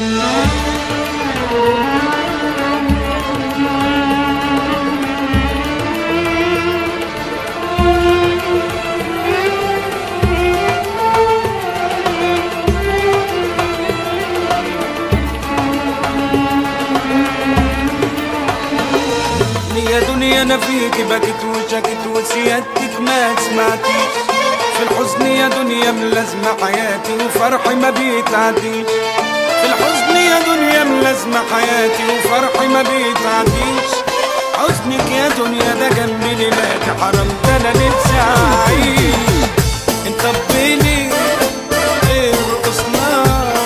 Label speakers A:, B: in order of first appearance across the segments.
A: يا دنيا انا فيك بكت وشكت وسيادتك ما سمعتيش في الحزن يا دنيا ملازمة حياتي وفرحي ما بيتعديش في الحزن يا دنيا ملازمة حياتي وفرحي ما بيتعديش حزنك يا دنيا ده جنبي ليلاتي حرام ده انا نفسي اعيش انت بيني ارقصنا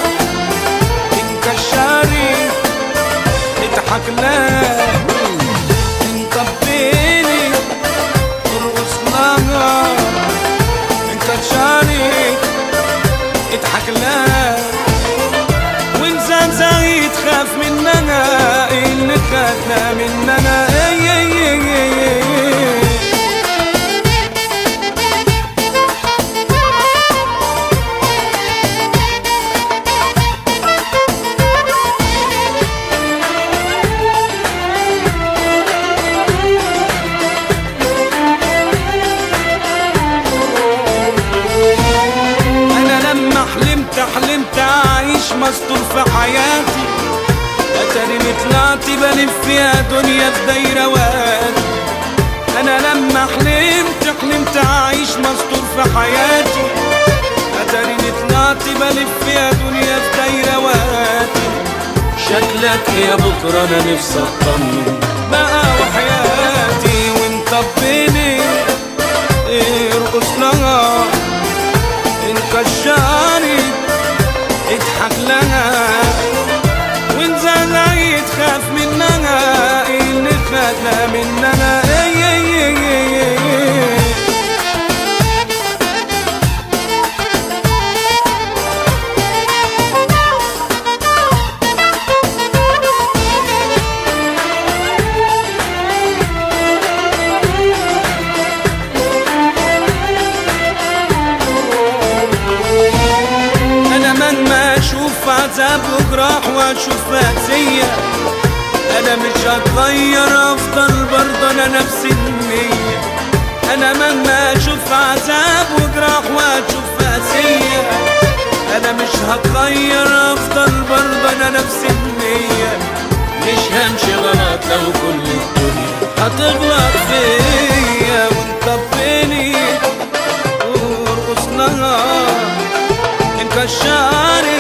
A: انكشاري اضحك لك انت بيني ارقص لها انت تشارك اضحك لها وانسان زي تخاف مننا اللي خدنا مننا اي اي اي اي اي انا لما حلمت حلمت اعيش مستور في حياتي اتاريني طلعت بلف يا دنيا في دايره وادي انا لما حلمت حلمت اعيش مستور في حياتي اتاريني طلعت بلف يا دنيا في دايره وادي شكلك يا بكره انا نفسي اطمن بقى وحياتي وانت بيني ارقص لها انكشاري اضحك لها وانت زي تخاف منها اللي خدنا مننا اي اي اي اي اي انا مهما اشوف عذاب وجراح واشوف مأسية انا مش هتغير افضل برضه انا نفس النية انا مهما اشوف عذاب وجراح واشوف مأسية انا مش هتغير افضل برضه انا نفس النية مش همشي غلط لو كل الدنيا هتغلط فيا وانت بيني وارقص لها انكشاري